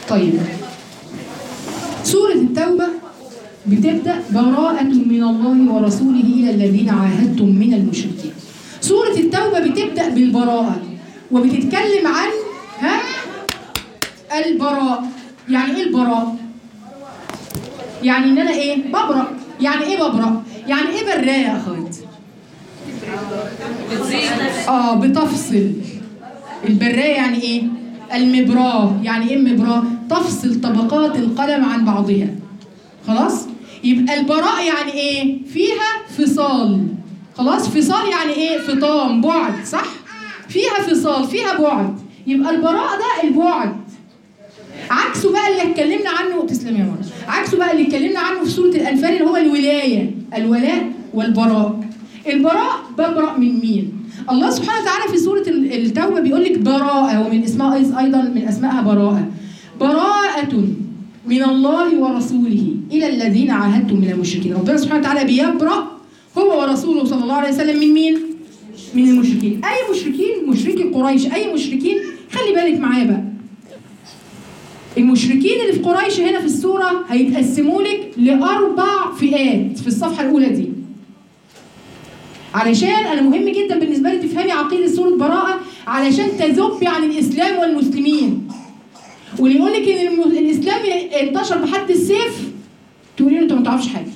طيب سورة التوبة بتبدأ براءة من الله ورسوله إلى الذين عاهدتم من المشركين سورة التوبة بتبدأ بالبراءة وبتتكلم عن ها البراء يعني ايه البراء يعني ان انا ايه ببرأ يعني ايه ببرأ يعني ايه براء يا اخوات اه بتفصل البراء يعني ايه المبراه يعني ايه المبراه تفصل طبقات القلم عن بعضها خلاص يبقى البراء يعني ايه فيها فصال خلاص فصال يعني ايه فطام بعد صح فيها فصال فيها بعد يبقى البراء ده البعد عكسه بقى اللي اتكلمنا عنه تسلم يا مرة عكسه بقى اللي اتكلمنا عنه في سورة الأنفال اللي هو الولاية الولاء والبراء البراء ببرأ من مين الله سبحانه وتعالى في سورة التوبة بيقول لك براءة ومن اسمها أيضا من أسمائها براءة براءة من الله ورسوله إلى الذين عاهدتم من المشركين ربنا سبحانه وتعالى بيبرأ هو ورسوله صلى الله عليه وسلم من مين؟ من المشركين أي مشركين مشركي قريش أي مشركين خلي بالك معايا بقى المشركين اللي في قريش هنا في السورة هيتقسموا لك لأربع فئات في الصفحة الأولى دي علشان أنا مهم جدا بالنسبة لي تفهمي عقيدة سورة براءة علشان تذبي عن الإسلام والمسلمين واللي يقول لك إن الم- الإسلام انتشر بحد السيف تقولي له أنت ما تعرفش حاجة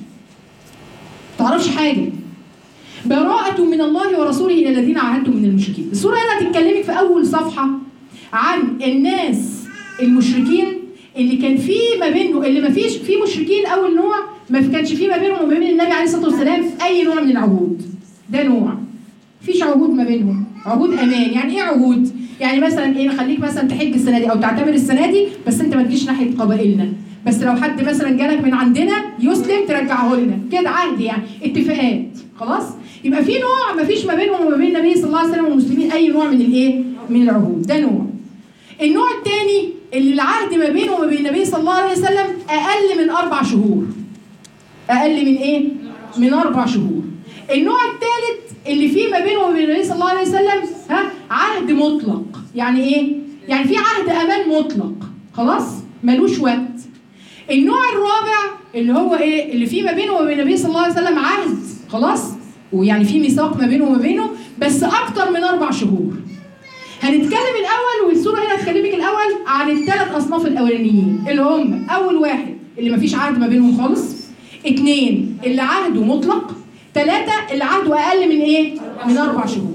ما تعرفش حاجة براءة من الله ورسوله إلى الذين عاهدتم من المشركين السورة هنا هتتكلمك في أول صفحة عن الناس المشركين اللي كان في ما بينه اللي ما فيش في مشركين اول نوع ما كانش في ما بينهم وما بين النبي عليه الصلاه والسلام اي نوع من العهود ده نوع مفيش عهود ما بينهم عهود امان يعني ايه عهود يعني مثلا ايه نخليك مثلا تحج السنه دي او تعتمر السنه دي بس انت ما تجيش ناحيه قبائلنا بس لو حد مثلا جالك من عندنا يسلم ترجعه لنا كده عهد يعني اتفاقات خلاص يبقى في نوع ما فيش ما بينهم وما بين النبي صلى الله عليه وسلم والمسلمين اي نوع من الايه من العهود ده نوع النوع الثاني اللي العهد ما بينه وما بين النبي صلى الله عليه وسلم اقل من اربع شهور اقل من ايه من اربع شهور النوع الثالث اللي فيه ما بينه وما بين النبي صلى الله عليه وسلم ها عهد مطلق يعني ايه يعني في عهد امان مطلق خلاص ملوش وقت النوع الرابع اللي هو ايه اللي فيه ما بينه وما بين النبي صلى الله عليه وسلم عهد خلاص ويعني في ميثاق ما بينه وما بينه بس اكتر من اربع شهور هنتكلم الاول والسوره هنا هتكلمك الاول عن الثلاث اصناف الاولانيين اللي هم اول واحد اللي مفيش عهد ما بينهم خالص اثنين اللي عهده مطلق ثلاثة اللي عهده أقل من إيه؟ من أربع شهور.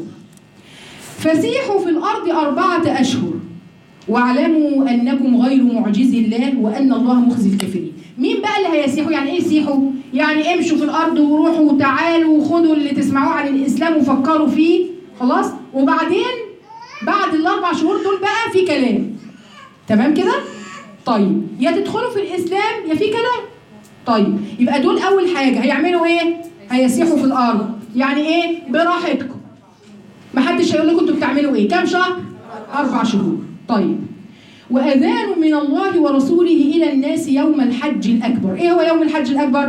فسيحوا في الأرض أربعة أشهر واعلموا أنكم غير معجزي الله وأن الله مخزي الكافرين. مين بقى اللي هيسيحوا؟ يعني إيه يسيحوا؟ يعني امشوا في الأرض وروحوا وتعالوا وخدوا اللي تسمعوه عن الإسلام وفكروا فيه خلاص؟ وبعدين بعد الاربع شهور دول بقى في كلام تمام كده طيب يا تدخلوا في الاسلام يا في كلام طيب يبقى دول اول حاجه هيعملوا ايه هيسيحوا في الارض يعني ايه براحتكم محدش هيقول لكم انتوا بتعملوا ايه كام شهر اربع شهور طيب واذان من الله ورسوله الى الناس يوم الحج الاكبر ايه هو يوم الحج الاكبر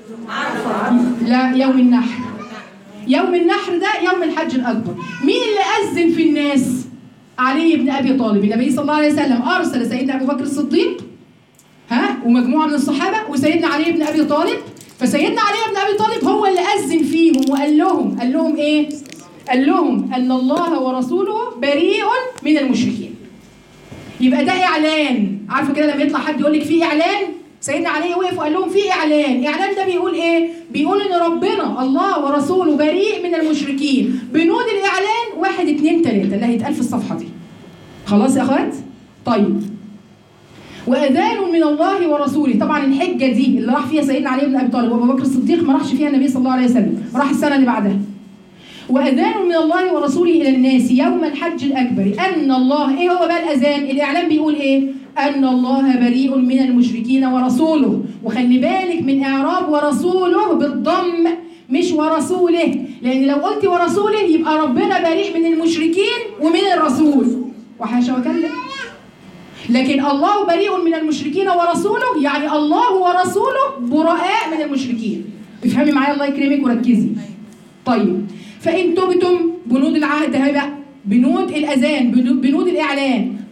لا يوم النحر يوم النحر ده يوم الحج الأكبر مين اللي أذن في الناس علي بن أبي طالب النبي صلى الله عليه وسلم أرسل سيدنا أبو بكر الصديق ها ومجموعة من الصحابة وسيدنا علي بن أبي طالب فسيدنا علي بن أبي طالب هو اللي أذن فيهم وقال لهم قال لهم إيه قال لهم أن الله ورسوله بريء من المشركين يبقى ده إعلان عارفة كده لما يطلع حد يقول لك في إعلان سيدنا علي وقف وقال لهم في اعلان، اعلان ده بيقول ايه؟ بيقول ان ربنا الله ورسوله بريء من المشركين، بنود الاعلان واحد اتنين تلاته اللي هيتقال في الصفحه دي. خلاص يا اخوات؟ طيب. واذان من الله ورسوله، طبعا الحجه دي اللي راح فيها سيدنا علي بن ابي طالب وابو بكر الصديق ما راحش فيها النبي صلى الله عليه وسلم، راح السنه اللي بعدها. واذان من الله ورسوله الى الناس يوم الحج الاكبر ان الله ايه هو بقى الاذان؟ الاعلان بيقول ايه؟ ان الله بريء من المشركين ورسوله وخلي بالك من اعراب ورسوله بالضم مش ورسوله لان لو قلت ورسوله يبقى ربنا بريء من المشركين ومن الرسول وحاشا وكلا لكن الله بريء من المشركين ورسوله يعني الله ورسوله براء من المشركين افهمي معايا الله يكرمك وركزي طيب فان تبتم بنود العهد هي بقى بنود الاذان بنود الاعلان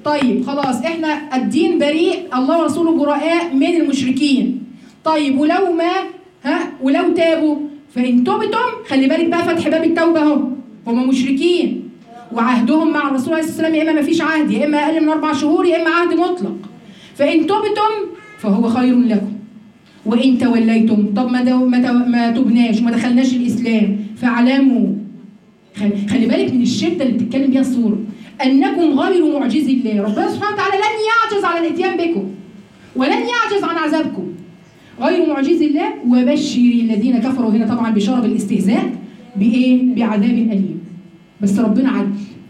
طيب خلاص احنا الدين بريء الله ورسوله براء من المشركين طيب ولو ما ها ولو تابوا فان تبتم خلي بالك بقى فتح باب التوبه اهو هم مشركين وعهدهم مع الرسول عليه الصلاه والسلام يا اما ما فيش عهد يا اما اقل من اربع شهور يا اما عهد مطلق فان تبتم فهو خير لكم وان توليتم طب ما دو ما, تو ما تبناش وما دخلناش الاسلام فاعلموا خلي خلي بالك من الشده اللي بتتكلم بيها السوره انكم غير معجزي الله ربنا سبحانه وتعالى لن يعجز على الاتيان بكم ولن يعجز عن عذابكم غير معجز الله وبشر الذين كفروا هنا طبعا بشاره بالاستهزاء بايه بعذاب اليم بس ربنا عدل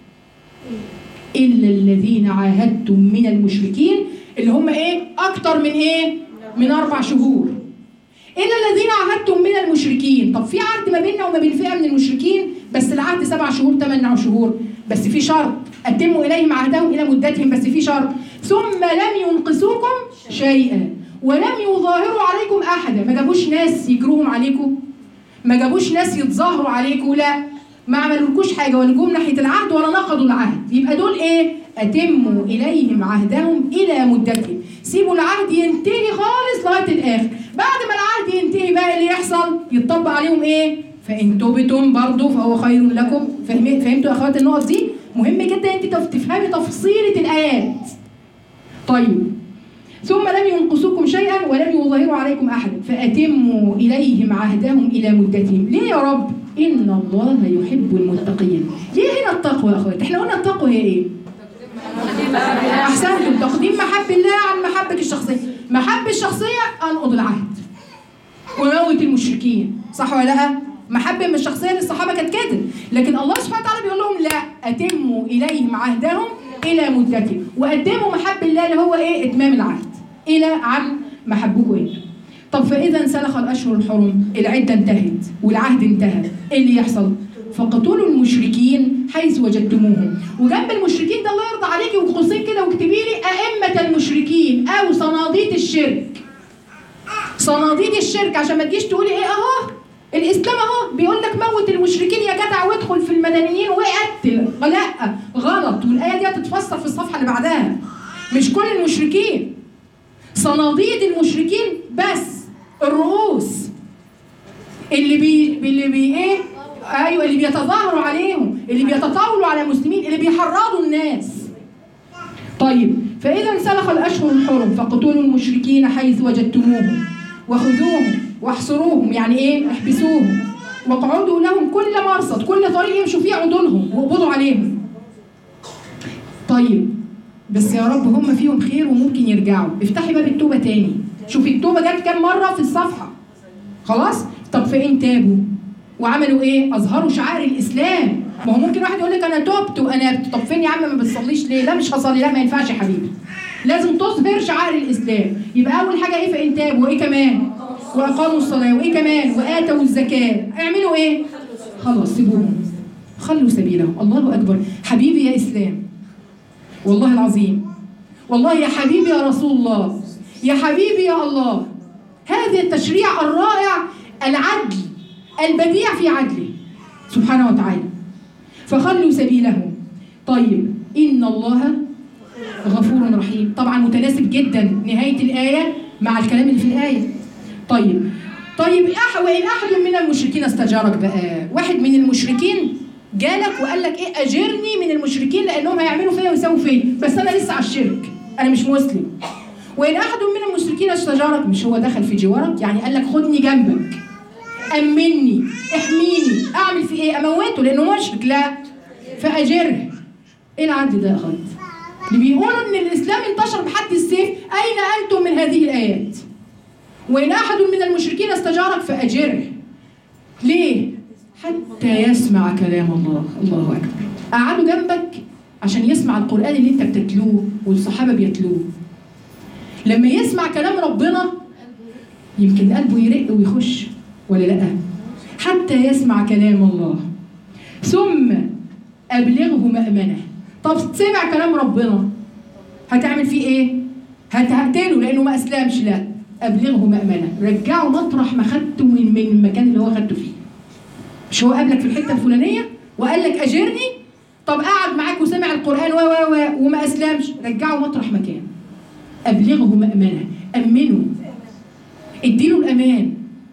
الا الذين عاهدتم من المشركين اللي هم ايه اكتر من ايه من اربع شهور الا الذين عاهدتم من المشركين طب في عهد ما بيننا وما بين فئه من المشركين بس العهد سبع شهور ثمان شهور بس في شرط اتموا اليهم عهدهم الى مدتهم بس في شرط ثم لم ينقصوكم شيئا ولم يظاهروا عليكم احدا ما جابوش ناس يجروهم عليكم ما جابوش ناس يتظاهروا عليكم لا ما عملولكوش حاجه ولا جم ناحيه العهد ولا نقضوا العهد يبقى دول ايه اتموا اليهم عهدهم الى مدتهم سيبوا العهد ينتهي خالص لغايه الاخر بعد ما العهد ينتهي بقى اللي يحصل يتطبق عليهم ايه فان تبتم برضه فهو خير لكم فهم- فهمتوا يا اخوات النقط دي مهم جدا انت تف- تفهمي تفصيله الايات طيب ثم لم ينقصوكم شيئا ولم يظاهروا عليكم احدا فاتموا اليهم عهدهم الى مدتهم ليه يا رب ان الله يحب المتقين ليه هنا التقوى يا اخوات احنا قلنا التقوى هي ايه احسنتم تقديم محب الله عن محبه الشخصيه محبه الشخصيه انقض العهد وموت المشركين صح ولا لا محبه من الشخصيه للصحابه كانت كده لكن الله سبحانه وتعالى بيقول لهم لا اتموا اليهم عهدهم الى مدتهم وقدموا محب الله اللي هو ايه اتمام العهد الى عن محبوكم انتم طب فاذا انسلخ الاشهر الحرم العده انتهت والعهد انتهى ايه اللي يحصل فقتلوا المشركين حيث وجدتموهم وجنب المشركين ده الله يرضى عليكي وقوسين كده واكتبي لي ائمه المشركين او صناديد الشرك صناديد الشرك عشان ما تجيش تقولي ايه اهو الاسلام اهو بيقول لك موت المشركين يا جدع وادخل في المدنيين وقتل لا غلط والايه دي هتتفسر في الصفحه اللي بعدها مش كل المشركين صناديد المشركين بس الرؤوس اللي بي اللي بي ايه ايوه اللي بيتظاهروا عليهم اللي بيتطاولوا على المسلمين اللي بيحرضوا الناس طيب فإذا انسلخ الأشهر الحرم فاقتلوا المشركين حيث وجدتموهم وخذوهم واحصروهم يعني إيه؟ احبسوهم واقعدوا لهم كل مرصد كل طريق يمشوا فيه اقعدوا لهم واقبضوا عليهم. طيب بس يا رب هم فيهم خير وممكن يرجعوا افتحي باب التوبة تاني شوفي التوبة جت كام مرة في الصفحة خلاص؟ طب فإن تابوا وعملوا ايه؟ اظهروا شعائر الاسلام ما هو ممكن واحد يقول لك انا تبت وانا طب فين يا عم ما بتصليش ليه؟ لا مش هصلي لا ما ينفعش يا حبيبي لازم تظهر شعائر الاسلام يبقى اول حاجه ايه فان تابوا وايه كمان؟ واقاموا الصلاه وايه كمان؟ واتوا الزكاه اعملوا ايه؟ خلاص سيبوهم خلوا سبيلهم الله اكبر حبيبي يا اسلام والله العظيم والله يا حبيبي يا رسول الله يا حبيبي يا الله هذا التشريع الرائع العدل البديع في عدله سبحانه وتعالى فخلوا سبيلهم طيب إن الله غفور رحيم طبعا متناسب جدا نهاية الآية مع الكلام اللي في الآية طيب طيب أح وإن أحد من المشركين استجارك بقى واحد من المشركين جالك وقال لك ايه اجرني من المشركين لانهم هيعملوا فيا ويسووا فيا بس انا لسه على الشرك انا مش مسلم وان احد من المشركين استجارك مش هو دخل في جوارك يعني قال لك خدني جنبك امني احميني اعمل في ايه اموته لانه مشرك لا فاجره ايه العدل ده يا اخوات اللي بيقولوا ان الاسلام انتشر بحد السيف اين انتم من هذه الايات وان احد من المشركين استجارك فاجره ليه حتى يسمع كلام الله الله اكبر قعدوا جنبك عشان يسمع القران اللي انت بتتلوه والصحابه بيتلوه لما يسمع كلام ربنا يمكن قلبه يرق ويخش ولا لا حتى يسمع كلام الله ثم ابلغه مأمنه طب سمع كلام ربنا هتعمل فيه ايه هتقتله لانه ما اسلمش لا ابلغه مأمنه رجعه مطرح ما خدته من من المكان اللي هو خدته فيه مش هو قابلك في الحته الفلانيه وقال لك اجرني طب قعد معاك وسمع القران و و و وما اسلمش رجعه مطرح مكان ابلغه مامنه امنه اديله الامان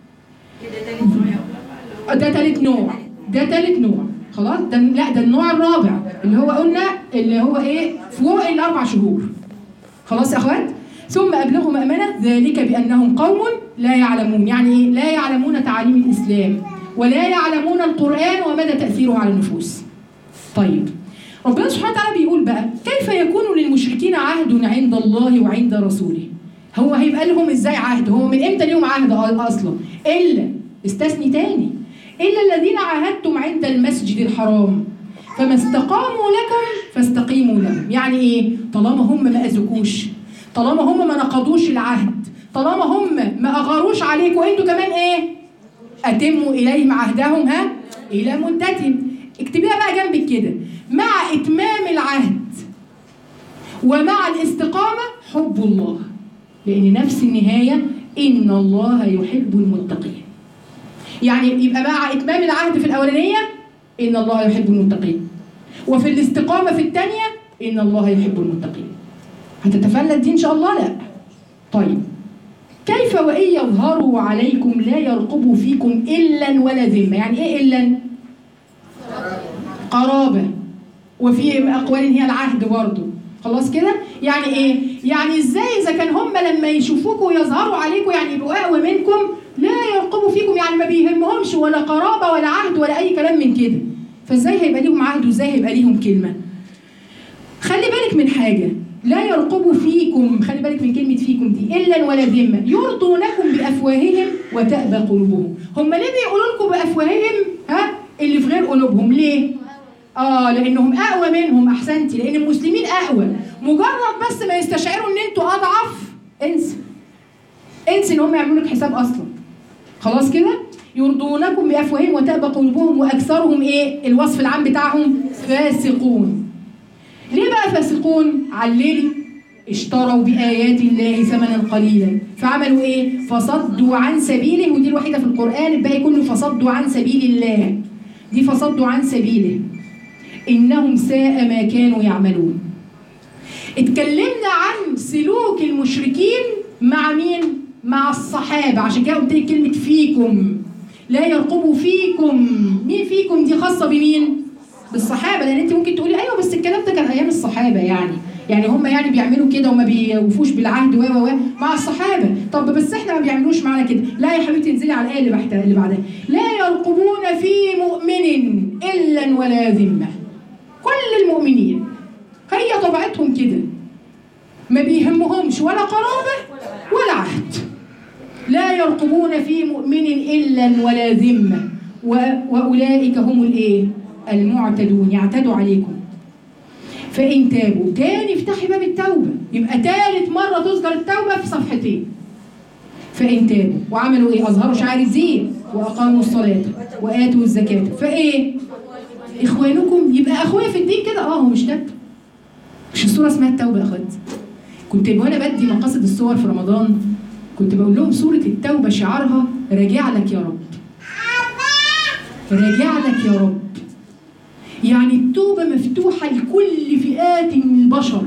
ده تالت نوع ده تالت نوع خلاص ده لا ده النوع الرابع اللي هو قلنا اللي هو ايه فوق الاربع شهور خلاص يا اخوات ثم ابلغوا مامنه ذلك بانهم قوم لا يعلمون يعني ايه لا يعلمون تعاليم الاسلام ولا يعلمون القران ومدى تاثيره على النفوس طيب ربنا سبحانه وتعالى بيقول بقى كيف يكون للمشركين عهد عند الله وعند رسوله هو هيبقى لهم ازاي عهد هو من امتى ليهم عهد اصلا الا استثني تاني الا الذين عاهدتم عند المسجد الحرام فما استقاموا لكم فاستقيموا لهم يعني ايه طالما هم ما اذوكوش طالما هم ما نقضوش العهد طالما هم ما اغاروش عليكم وانتوا كمان ايه اتموا اليهم عهدهم ها الى مدتهم اكتبيها بقى جنبك كده مع اتمام العهد ومع الاستقامه حب الله لان نفس النهايه ان الله يحب المتقين يعني يبقى مع اتمام العهد في الاولانيه ان الله يحب المتقين وفي الاستقامه في الثانيه ان الله يحب المتقين هتتفلت دي ان شاء الله لا طيب كيف وان يظهروا عليكم لا يرقبوا فيكم الا ولا ذمه يعني ايه الا قرابه وفي اقوال هي العهد برضه خلاص كده يعني ايه يعني ازاي اذا كان هم لما يشوفوكوا ويظهروا عليكم يعني يبقوا اقوى منكم لا يرقبوا فيكم يعني ما بيهمهمش ولا قرابه ولا عهد ولا اي كلام من كده فازاي هيبقى ليهم عهد وازاي هيبقى ليهم كلمه خلي بالك من حاجه لا يرقبوا فيكم خلي بالك من كلمه فيكم دي الا ولا ذمه يرضونكم بافواههم وتأبى قلوبهم هم ليه بيقولوا لكم بافواههم ها اللي في غير قلوبهم ليه اه لانهم اقوى منهم احسنتي لان المسلمين اقوى مجرد بس ما يستشعروا ان انتوا اضعف انسى انسى ان هم يعملوا لك حساب اصلا خلاص كده يرضونكم بافواههم وتأبى قلوبهم واكثرهم ايه الوصف العام بتاعهم فاسقون ليه بقى فاسقون عللي اشتروا بآيات الله ثمنا قليلا فعملوا ايه فصدوا عن سبيله ودي الوحيده في القرآن الباقي كله فصدوا عن سبيل الله دي فصدوا عن سبيله إنهم ساء ما كانوا يعملون اتكلمنا عن سلوك المشركين مع مين؟ مع الصحابة عشان كده قلت لك كلمة فيكم لا يرقبوا فيكم مين فيكم دي خاصة بمين؟ بالصحابة لأن أنت ممكن تقولي أيوه بس الكلام ده كان أيام الصحابة يعني يعني هم يعني بيعملوا كده وما بيوفوش بالعهد و و مع الصحابه طب بس احنا ما بيعملوش معانا كده لا يا حبيبتي انزلي على الايه اللي بعدها اللي بعدها لا يرقبون في مؤمن الا ولا ذمه كل المؤمنين هي طبيعتهم كده ما بيهمهمش ولا قرابه ولا عهد لا يرقبون في مؤمن الا ولا ذمه واولئك هم الايه المعتدون يعتدوا عليكم فإن تابوا تاني افتحي باب التوبة يبقى تالت مرة تذكر التوبة في صفحتين فإن تابوا وعملوا إيه؟ أظهروا شعائر الدين وأقاموا الصلاة وآتوا الزكاة فإيه؟ إخوانكم يبقى أخويا في الدين كده أه هو مش تاب مش الصورة اسمها التوبة يا أخوات كنت وأنا بدي مقاصد الصور في رمضان كنت بقول لهم سورة التوبة شعارها راجع لك يا رب راجع لك يا رب يعني التوبة مفتوحة لكل فئات من البشر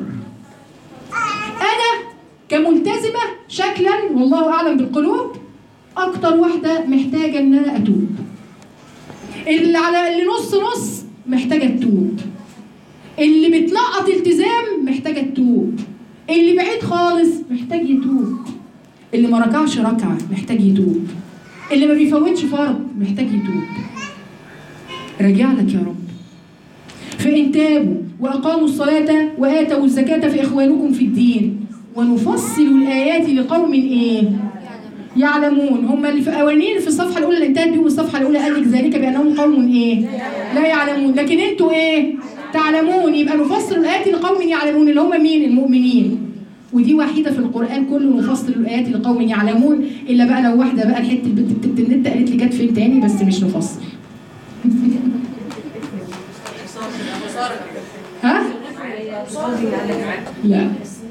أنا كملتزمة شكلا والله أعلم بالقلوب أكتر واحدة محتاجة إن أنا أتوب اللي على اللي نص نص محتاجة تتوب اللي بتنقط التزام محتاجة تتوب اللي بعيد خالص محتاج يتوب اللي ما ركعش ركعة محتاج يتوب اللي ما بيفوتش فرض محتاج يتوب راجع لك يا رب فإن تابوا وأقاموا الصلاة وآتوا الزكاة فإخوانكم في الدين ونفصل الآيات لقوم إيه؟ يعلمون هم اللي في أولين في الصفحة الأولى اللي انتهت بيهم الصفحة الأولى قال لك ذلك بأنهم قوم إيه؟ لا يعلمون لكن أنتوا إيه؟ تعلمون يبقى نفصل الآيات لقوم يعلمون اللي هم مين؟ المؤمنين ودي وحيده في القران كله نفصل الايات لقوم يعلمون الا بقى لو واحده بقى الحته البنت بتكتب النت قالت لي جت فين تاني بس مش نفصل ها؟ لا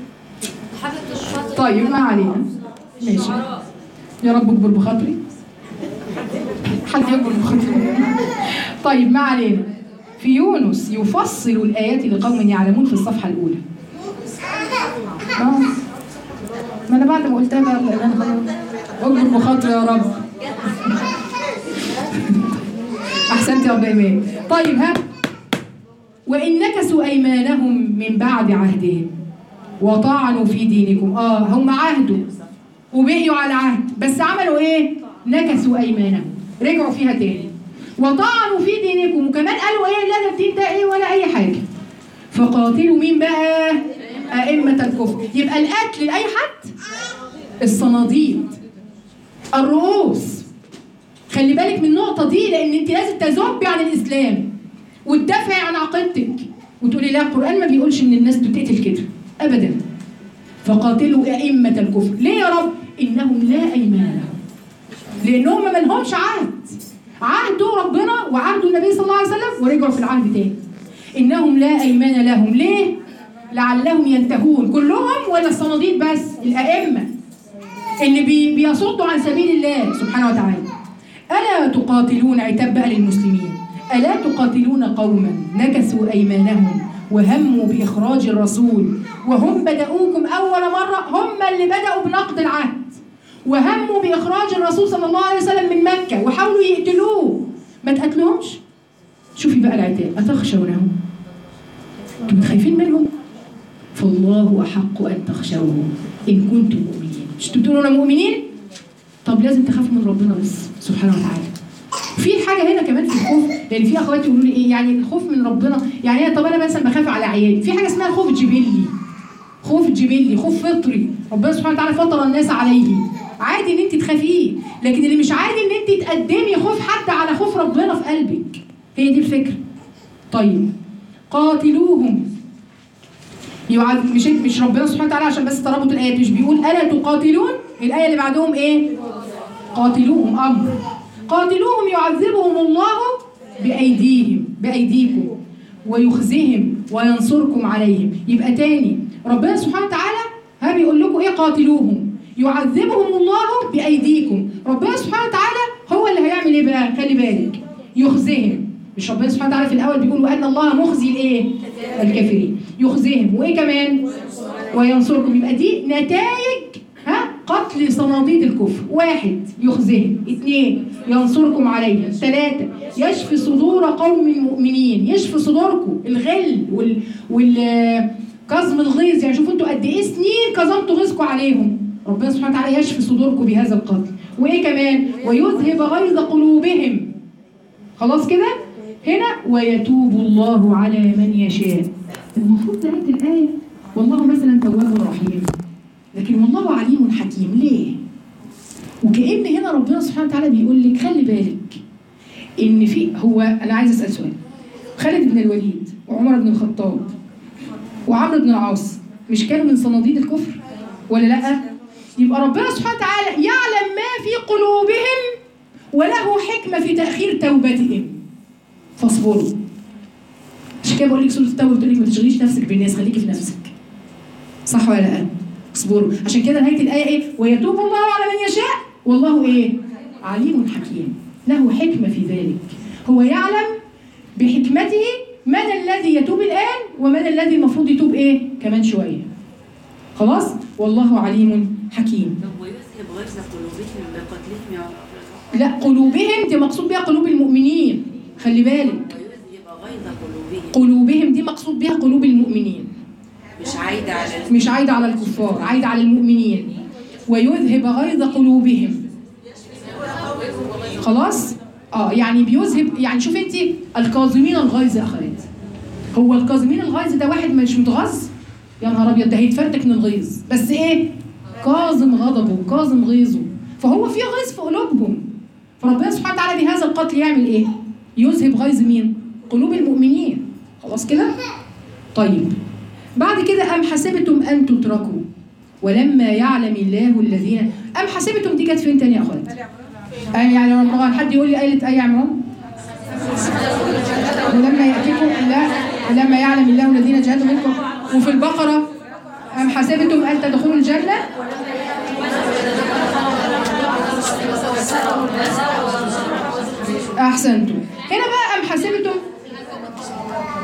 طيب ما علينا ماشي يا رب اكبر بخاطري حد يكبر بخاطري طيب ما علينا في يونس يفصل الآيات لقوم يعلمون في الصفحة الأولى آه. ما أنا بعد ما قلتها بقى لأن أنا خلاص أجبر بخاطري يا رب أحسنت يا رب إيمان طيب ها وإن نكثوا أيمانهم من بعد عهدهم وطعنوا في دينكم اه هم عهدوا وبقيوا على عهد بس عملوا ايه نكثوا ايمانهم رجعوا فيها تاني وطعنوا في دينكم وكمان قالوا ايه لا ده الدين ده ايه ولا اي حاجه فقاتلوا مين بقى ائمه الكفر يبقى القتل لاي حد الصناديد الرؤوس خلي بالك من النقطه دي لان انت لازم تذبي عن الاسلام وتدافعي عن عقيدتك وتقولي لا القران ما بيقولش ان الناس بتقتل كده ابدا فقاتلوا ائمه الكفر ليه يا رب انهم لا ايمان لهم لانهم ما لهمش عهد عهدوا ربنا وعهدوا النبي صلى الله عليه وسلم ورجعوا في العهد تاني انهم لا ايمان لهم ليه لعلهم ينتهون كلهم ولا الصناديد بس الائمه اللي بي بيصدوا عن سبيل الله سبحانه وتعالى الا تقاتلون عتاب بقى للمسلمين الا تقاتلون قوما نكثوا ايمانهم وهموا باخراج الرسول وهم بداوكم اول مره هم اللي بداوا بنقض العهد وهموا باخراج الرسول صلى الله عليه وسلم من مكه وحاولوا يقتلوه ما تقتلوهمش شوفي بقى العتاب اتخشونهم انتم خايفين منهم فالله احق ان تخشوه ان كنتم مؤمنين مش انتوا بتقولوا انا مؤمنين طب لازم تخافوا من ربنا بس سبحانه وتعالى في حاجه هنا كمان في الخوف لان في اخواتي يقولوا لي ايه يعني الخوف من ربنا يعني أنا طب انا مثلا بخاف على عيالي في حاجه اسمها خوف جبلي خوف جبلي خوف فطري ربنا سبحانه وتعالى فطر الناس عليه عادي ان انت تخافيه لكن اللي مش عادي ان انت تقدمي خوف حد على خوف ربنا في قلبك هي دي الفكره طيب قاتلوهم يعد مش مش ربنا سبحانه وتعالى عشان بس تربط الايات مش بيقول الا تقاتلون الايه اللي بعدهم ايه قاتلوهم امر قاتلوهم يعذبهم الله بايديهم بايديكم ويخزهم وينصركم عليهم يبقى تاني ربنا سبحانه وتعالى ها بيقول لكم ايه قاتلوهم يعذبهم الله بايديكم ربنا سبحانه وتعالى هو اللي هيعمل ايه بقى خلي بالك يخزهم مش ربنا سبحانه وتعالى في الاول بيقول وان الله مخزي الايه الكافرين يخزهم وايه كمان وينصركم يبقى دي نتائج ها قتل صناديد الكفر واحد يخزهم اثنين ينصركم عليهم ثلاثة يشفي صدور قوم مؤمنين يشفي صدوركم الغل وال وال كظم الغيظ يعني شوفوا انتوا قد ايه سنين كظمتوا غيظكم عليهم ربنا سبحانه وتعالى يشفي صدوركم بهذا القتل وايه كمان ويذهب غيظ قلوبهم خلاص كده هنا ويتوب الله على من يشاء المفروض نهايه الايه والله مثلا تواب رحيم لكن والله عليم حكيم ليه وكأن هنا ربنا سبحانه وتعالى بيقول لك خلي بالك ان في هو انا عايز اسال سؤال خالد بن الوليد وعمر بن الخطاب وعمرو بن العاص مش كانوا من صناديد الكفر ولا لا يبقى ربنا سبحانه وتعالى يعلم ما في قلوبهم وله حكمه في تاخير توبتهم فاصبروا عشان كده بقول لك سوره التوبه بتقول لك ما تشغليش نفسك بالناس خليكي في نفسك صح ولا لا اصبروا عشان كده نهايه الايه ايه ويتوب الله على من يشاء والله ايه عليم حكيم له حكمه في ذلك هو يعلم بحكمته من الذي يتوب الان ومن الذي المفروض يتوب ايه كمان شويه خلاص والله عليم حكيم طب ويذهب غيظ قلوبهم بقتلهم يا رب لا قلوبهم دي مقصود بها قلوب المؤمنين خلي بالك ويذهب غيظ قلوبهم قلوبهم دي مقصود بها قلوب المؤمنين مش عايدة على مش عايدة على الكفار عايدة على المؤمنين ويذهب غيظ قلوبهم خلاص اه يعني بيذهب يعني شوف انت الكاظمين الغيظ يا اخوات هو الكاظمين الغيظ ده واحد مش متغاظ يا نهار ابيض ده هيتفرتك من الغيظ بس ايه كاظم غضبه كاظم غيظه فهو في غيظ في قلوبهم فربنا سبحانه وتعالى بهذا القتل يعمل ايه يذهب غيظ مين قلوب المؤمنين خلاص كده طيب بعد كده أم حسبتم أن تتركوا ولما يعلم الله الذين أم حسبتم دي كانت فين تاني يا أخوات؟ آه يعني رمضان حد يقول لي آية آية عمران؟ ولما يأتيكم لا ولما يعلم الله الذين جاهدوا منكم وفي البقرة أم حسبتم أن تدخلوا الجنة؟ أحسنتم هنا بقى أم حسبتم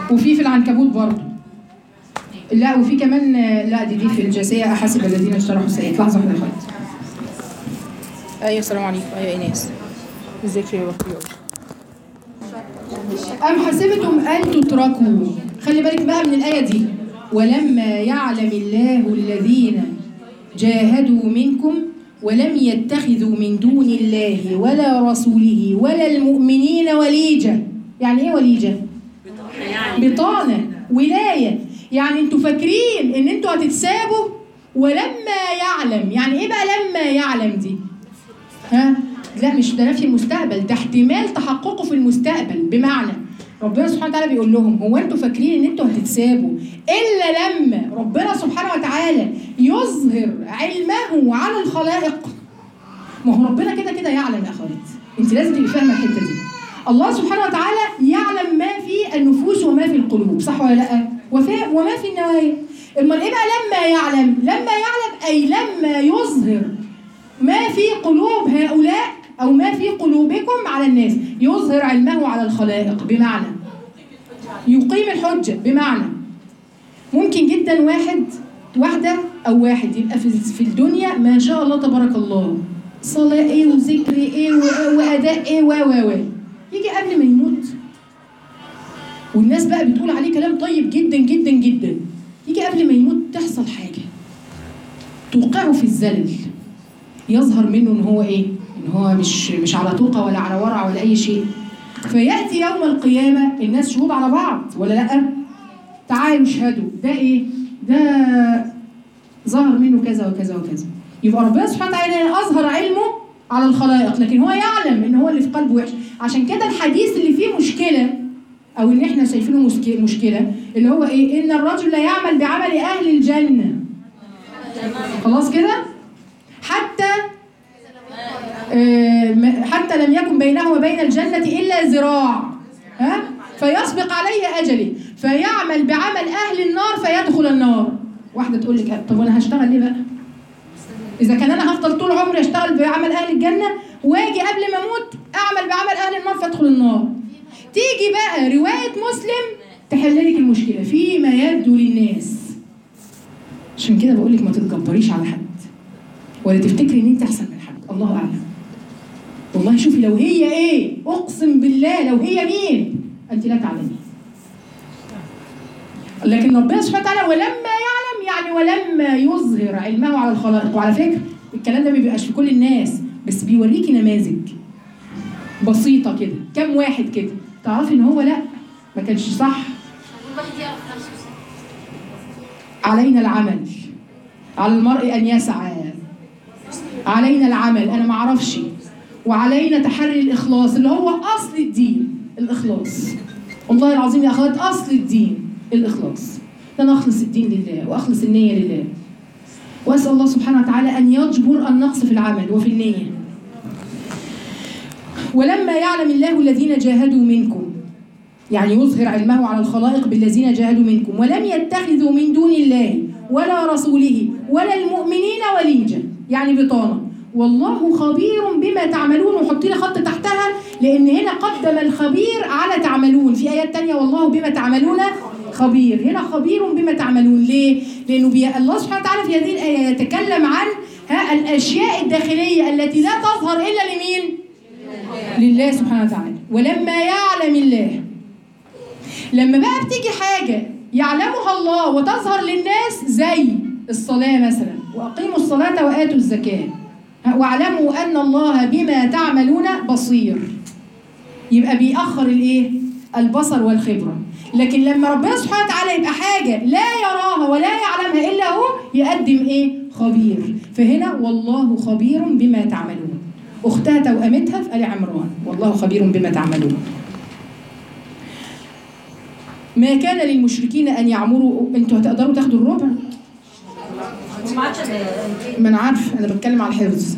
وفي في العنكبوت برضه لا وفي كمان لا دي دي في الجزية أحسب الذين اشتروا السيئات لحظة واحدة خالص أيوة السلام عليكم أيوة إيناس ازيك يا بطيور أم حسبتم أن تتركوا خلي بالك بقى من الآية دي ولما يعلم الله الذين جاهدوا منكم ولم يتخذوا من دون الله ولا رسوله ولا المؤمنين وليجة يعني ايه وليجة؟ بطانة ولاية يعني انتوا فاكرين ان انتوا هتتسابوا ولما يعلم يعني ايه بقى لما يعلم دي؟ ها؟ لا مش ده نفي المستقبل ده احتمال تحققه في المستقبل بمعنى ربنا سبحانه وتعالى بيقول لهم هو انتوا فاكرين ان انتوا هتتسابوا الا لما ربنا سبحانه وتعالى يظهر علمه على الخلائق ما هو ربنا كده كده يعلم يا اخوات انت لازم تبقي فاهمه الحته دي الله سبحانه وتعالى يعلم ما في النفوس وما في القلوب صح ولا لا وفي وما في النوايا امال ايه بقى لما يعلم لما يعلم اي لما يظهر ما في قلوب هؤلاء او ما في قلوبكم على الناس يظهر علمه على الخلائق بمعنى يقيم الحجه بمعنى ممكن جدا واحد واحده او واحد يبقى في في الدنيا ما شاء الله تبارك الله صلاه ايه وذكر ايه و- واداء ايه و و و يجي قبل ما يموت والناس بقى بتقول عليه كلام طيب جدا جدا جدا يجي قبل ما يموت تحصل حاجه توقعه في الزلل يظهر منه ان هو ايه؟ ان هو مش مش على طوقه ولا على ورع ولا اي شيء. فياتي يوم القيامه الناس شهود على بعض ولا لا؟ تعالوا اشهدوا ده ايه؟ ده ظهر منه كذا وكذا وكذا. يبقى ربنا سبحانه وتعالى اظهر علمه على الخلائق لكن هو يعلم ان هو اللي في قلبه وحش عشان كده الحديث اللي فيه مشكله او ان احنا شايفينه مسك- مشكله اللي هو ايه؟ ان الرجل لا يعمل بعمل اهل الجنه. خلاص كده؟ حتى آه، م- حتى لم يكن بينه وبين الجنة إلا ذراع ها فيسبق عليه أجله فيعمل بعمل أهل النار فيدخل النار واحدة تقول لك طب وأنا هشتغل ليه بقى؟ إذا كان أنا هفضل طول عمري أشتغل بعمل أهل الجنة وأجي قبل ما أموت أعمل بعمل أهل النار فأدخل النار تيجي بقى رواية مسلم تحل لك المشكلة فيما يبدو للناس عشان كده بقول لك ما تتجبريش على حد ولا تفتكري ان انت احسن من حد الله اعلم والله شوفي لو هي ايه اقسم بالله لو هي مين انت لا تعلمي لكن ربنا سبحانه وتعالى ولما يعلم يعني ولما يظهر علمه على الخلائق وعلى فكره الكلام ده ما بيبقاش في كل الناس بس بيوريكي نماذج بسيطه كده كم واحد كده تعرفي ان هو لا ما كانش صح علينا العمل على المرء ان يسعى علينا العمل انا ما اعرفش وعلينا تحري الاخلاص اللي هو اصل الدين الاخلاص والله العظيم يا اخوات اصل الدين الاخلاص ان انا اخلص الدين لله واخلص النيه لله واسال الله سبحانه وتعالى ان يجبر النقص في العمل وفي النيه ولما يعلم الله الذين جاهدوا منكم يعني يظهر علمه على الخلائق بالذين جاهدوا منكم ولم يتخذوا من دون الله ولا رسوله ولا المؤمنين وليجا يعني بطانه والله خبير بما تعملون وحطي لي خط تحتها لان هنا قدم الخبير على تعملون في ايات تانية والله بما تعملون خبير هنا خبير بما تعملون ليه لانه بي... الله سبحانه وتعالى في هذه الايه يتكلم عن ها الاشياء الداخليه التي لا تظهر الا لمين لله سبحانه وتعالى ولما يعلم الله لما بقى بتيجي حاجة يعلمها الله وتظهر للناس زي الصلاة مثلا وأقيموا الصلاة وآتوا الزكاة واعلموا أن الله بما تعملون بصير يبقى بيأخر الإيه؟ البصر والخبرة لكن لما ربنا سبحانه وتعالى يبقى حاجة لا يراها ولا يعلمها إلا هو يقدم إيه؟ خبير فهنا والله خبير بما تعملون أختها توأمتها في آل عمران والله خبير بما تعملون ما كان للمشركين ان يعمروا انتوا هتقدروا تاخدوا الربع ما عادش ما انا عارف انا بتكلم على الحفظ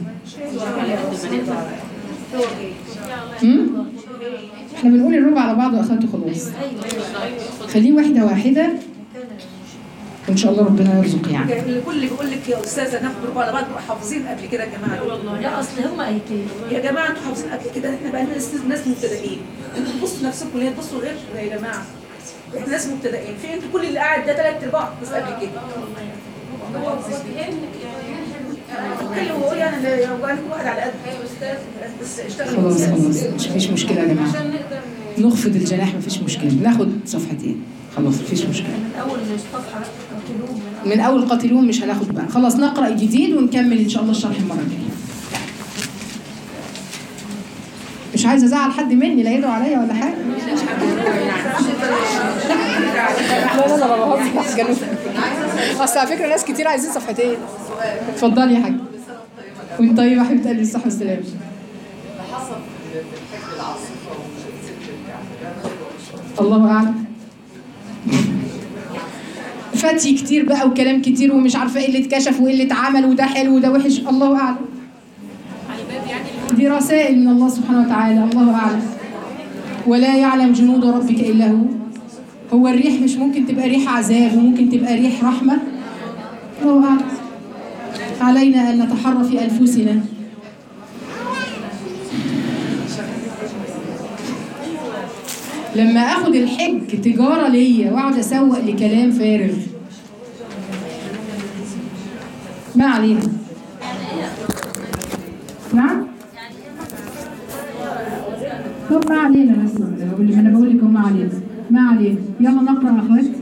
امم احنا بنقول الربع على بعض واخدته خلاص خليه واحده واحده وان شاء الله ربنا يرزق يعني الكل بيقول لك يا استاذه ناخد ربع على بعض نبقى حافظين قبل كده يا جماعه لا اصل هم ايتين يا جماعه انتوا حافظين قبل كده احنا بقى لنا ناس مبتدئين انتوا بصوا نفسكم ليه تبصوا غير يا جماعه احنا ناس مبتدئين في انت كل اللي قاعد ده ثلاث ارباع بس قبل كده اتكلم وقول يعني لو قال كل واحد على قد بس اشتغل خلاص خلاص مش فيش مشكله يا جماعه نخفض الجناح مفيش مشكله ناخد صفحتين خلاص مفيش مشكله من اول الصفحه قتلوهم من من اول قاتلون مش هناخد بقى خلاص نقرا الجديد ونكمل ان شاء الله الشرح المره الجايه مش عايزه ازعل حد مني لا يدعو عليا ولا حاجه لا لا لا ما بهزر جنوب اصل على فكره ناس كتير عايزين صفحتين اتفضلي يا حاج وانت طيب يا حبيبه قلبي الصحه والسلامه الله اعلم فتي كتير بقى وكلام كتير ومش عارفه ايه اللي اتكشف وايه اللي اتعمل وده حلو وده وحش الله اعلم دي رسائل من الله سبحانه وتعالى الله اعلم ولا يعلم جنود ربك الا هو هو الريح مش ممكن تبقى ريح عذاب وممكن تبقى ريح رحمه الله اعلم علينا ان نتحرى في انفسنا لما اخد الحج تجاره ليا واقعد اسوق لكلام فارغ ما علينا نعم طب ما علينا بس بقول ما انا بقول لك هو ما علينا ما علينا يلا نقرا يا اخوات